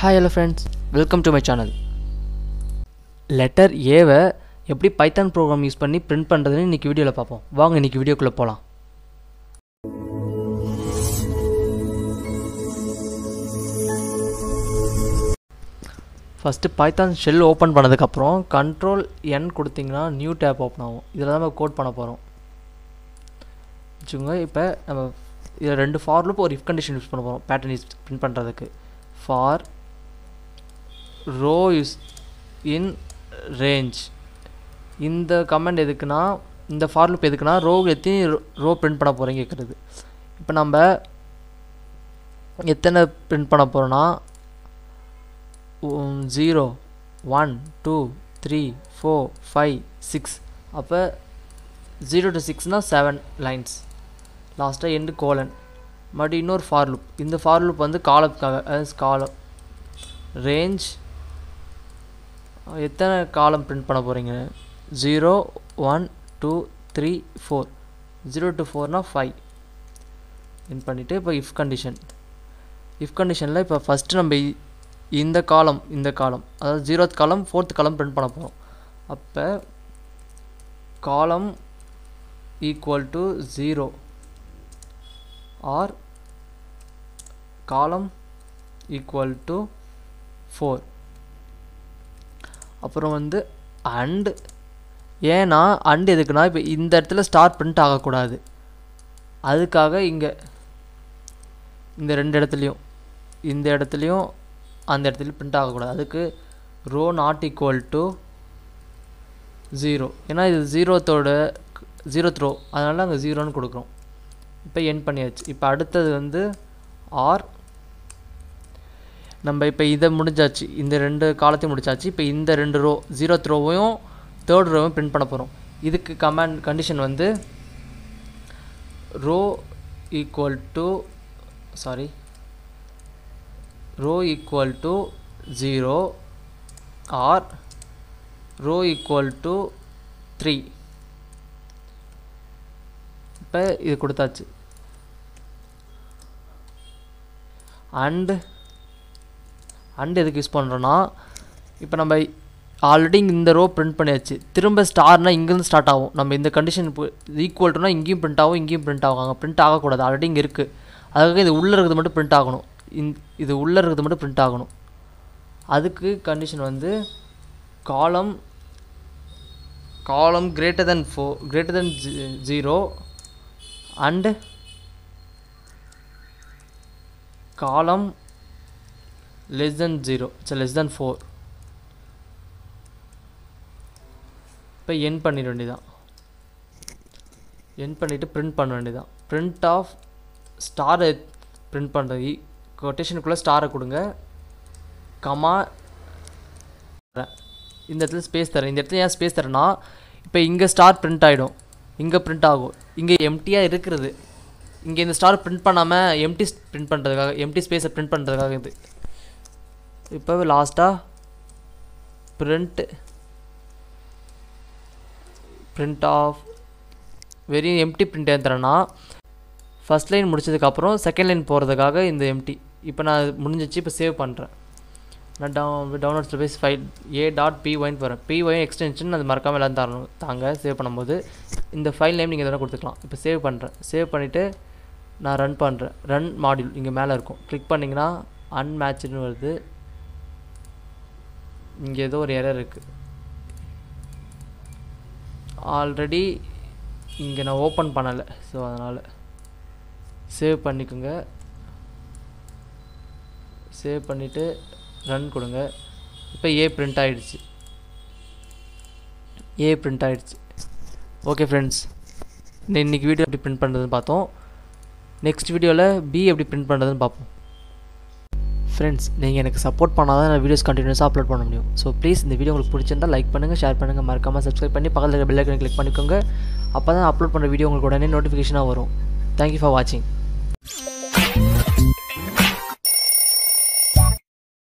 hi hello friends welcome to my channel letter ஏவை எப்படி Python program use பண்ணி print பண்ணுறதுன்னு இன்றைக்கி வீடியோவில் பார்ப்போம் வாங்க இன்றைக்கி வீடியோக்குள்ளே போகலாம் ஃபஸ்ட்டு பைத்தான் ஷெல் ஓப்பன் பண்ணதுக்கப்புறம் கண்ட்ரோல் என் கொடுத்தீங்கன்னா நியூ டேப் ஓப்பன் ஆகும் இதில் தான் நம்ம கோட் பண்ண போகிறோம் வச்சுக்கோங்க இப்போ நம்ம இதில் ரெண்டு ஃபார் லூப் ஒரு இஃப் கண்டிஷன் யூஸ் பண்ண போகிறோம் பேட்டர்ன் யூஸ் பிரிண்ட் பண்ணுறதுக்கு for row use in range இந்த கமெண்ட் எதுக்குன்னா இந்த ஃபார் லூப் எதுக்குன்னா ரோ எத்தனை ரோ பிரிண்ட் பண்ண போகிறீங்க கேட்குறது இப்போ நம்ம எத்தனை பிரிண்ட் பண்ண போகிறோன்னா zero one two three four five six அப்போ ஜீரோ டு சிக்ஸ்னால் செவன் லைன்ஸ் லாஸ்ட்டாக எண்டு கோலன் மறுபடியும் இன்னொரு ஃபார் லூப் இந்த ஃபார் லூப் வந்து காலத்துக்காக காலம் ரேஞ்ச் எத்தனை காலம் பிரிண்ட் பண்ண போகிறீங்க zero one two three four zero to ஃபோர்னால் ஃபைவ் பிரிண்ட் பண்ணிவிட்டு இப்போ இஃப் கண்டிஷன் இஃப் கண்டிஷனில் இப்போ ஃபஸ்ட்டு நம்ம இந்த காலம் இந்த காலம் அதாவது ஜீரோத் காலம் ஃபோர்த் காலம் பிரிண்ட் பண்ண போகிறோம் அப்போ column equal to zero or column equal to four அப்புறம் வந்து அண்டு ஏன்னா அண்டு எதுக்குன்னா இப்போ இந்த இடத்துல ஸ்டார் பிரிண்ட் ஆகக்கூடாது அதுக்காக இங்கே இந்த ரெண்டு இடத்துலையும் இந்த இடத்துலையும் அந்த இடத்துல பிரிண்ட் ஆகக்கூடாது அதுக்கு row not equal to zero ஏன்னா இது ஜீரோத்தோட ஜீரோத் ரோ அதனால் அங்கே ஜீரோன்னு கொடுக்குறோம் இப்போ என் பண்ணியாச்சு இப்போ அடுத்தது வந்து ஆர் நம்ம இப்போ இதை முடிஞ்சாச்சு இந்த ரெண்டு காலத்தையும் முடிச்சாச்சு இப்போ இந்த ரெண்டு ரோ ஜீரோத் ரோவையும் தேர்ட் ரோவையும் பிரிண்ட் பண்ண போகிறோம் இதுக்கு கமாண்ட் கண்டிஷன் வந்து row equal to sorry row equal to 0 or row equal to 3 இப்போ இது கொடுத்தாச்சு அண்டு அண்ட் எதுக்கு யூஸ் பண்ணுறோன்னா இப்போ நம்ம ஆல்ரெடி இந்த ரோ பிரிண்ட் பண்ணியாச்சு திரும்ப ஸ்டார்னால் இங்கேருந்து ஸ்டார்ட் ஆகும் நம்ம இந்த கண்டிஷன் இப்போ ஈக்குவல் டுனா இங்கேயும் பிரிண்ட் ஆகும் இங்கேயும் பிரிண்ட் ஆகும் அங்கே பிரிண்ட் ஆகக்கூடாது ஆல்ரெடி இங்கே இருக்குது அதுக்காக இது உள்ளே இருக்கிறது மட்டும் பிரிண்ட் ஆகணும் இந் இது உள்ளே இருக்கிறது மட்டும் பிரிண்ட் ஆகணும் அதுக்கு கண்டிஷன் வந்து காலம் காலம் greater than four greater than zero and column less than zero it's less than four இப்போ என் பண்ணிட வேண்டியதான் என் பண்ணிவிட்டு பிரிண்ட் பண்ண வேண்டியதான் பிரிண்ட் ஆஃப் ஸ்டாரை பிரிண்ட் பண்ணுறது கொட்டேஷனுக்குள்ளே ஸ்டாரை கொடுங்க கமா இந்த இடத்துல ஸ்பேஸ் தரேன் இந்த இடத்துல ஏன் ஸ்பேஸ் தரேன்னா இப்போ இங்கே ஸ்டார் பிரிண்ட் ஆகிடும் இங்கே பிரிண்ட் ஆகும் இங்கே எம்டியாக இருக்கிறது இங்கே இந்த ஸ்டார் பிரிண்ட் பண்ணாமல் எம்டி பிரிண்ட் பண்ணுறதுக்காக எம்டி ஸ்பேஸை பிரிண்ட் பண்ணுறதுக்காக இது இப்போ லாஸ்ட்டாக பிரிண்ட் பிரிண்ட் ஆஃப் வெறும் எம்டி பிரிண்ட் ஏன் தரேன்னா ஃபஸ்ட் லைன் முடிச்சதுக்கப்புறம் செகண்ட் லைன் போகிறதுக்காக இந்த எம்டி இப்போ நான் முடிஞ்சிச்சு இப்போ சேவ் பண்ணுறேன் நான் டவுன் டவுன்லோட்ஸில் போய் file A dot P Y போகிறேன் பி ஒய் எக்ஸ்டென்ஷன் அது மறக்காமல் எல்லாம் தரணும் தாங்க சேவ் பண்ணும்போது இந்த ஃபைல் நேம் நீங்கள் எதனா கொடுத்துக்கலாம் இப்போ சேவ் பண்ணுறேன் சேவ் பண்ணிவிட்டு நான் ரன் பண்ணுறேன் ரன் மாடியூல் இங்கே மேலே இருக்கும் கிளிக் பண்ணிங்கன்னா அன்மேட்ச்னு வருது இங்கே ஏதோ ஒரு எரர் இருக்குது ஆல்ரெடி இங்கே நான் ஓப்பன் பண்ணலை ஸோ அதனால் சேவ் பண்ணிக்கோங்க சேவ் பண்ணிவிட்டு ரன் கொடுங்க இப்போ ஏ பிரிண்ட் ஆகிடுச்சு ஏ பிரிண்ட் ஆகிடுச்சு ஓகே ஃப்ரெண்ட்ஸ் இன்றைக்கி வீடியோ எப்படி பிரிண்ட் பண்ணுறதுன்னு பார்த்தோம் நெக்ஸ்ட் வீடியோவில் பி எப்படி பிரிண்ட் பண்ணுறதுன்னு பார்ப்போம் ஃப்ரெண்ட்ஸ் நீங்கள் எனக்கு சப்போர்ட் பண்ணால் தான் நான் வீடியோஸ் கண்டினியூஸாக அப்லோட் பண்ண முடியும் ஸோ ப்ளீஸ் இந்த வீடியோ உங்களுக்கு பிடிச்சிருந்தால் லைக் பண்ணுங்கள் ஷேர் பண்ணுங்கள் மறக்காமல் சப்ஸ்கிரைப் பண்ணி பக்கத்தில் இருக்க பெல் ஐக்கனை கிளிக் பண்ணிக்கோங்க அப்போ தான் அப்லோட் பண்ணுற வீடியோ உங்களுக்கு உடனே நோட்டிஃபிகேஷனாக வரும் தேங்க்யூ ஃபார் வாட்சிங்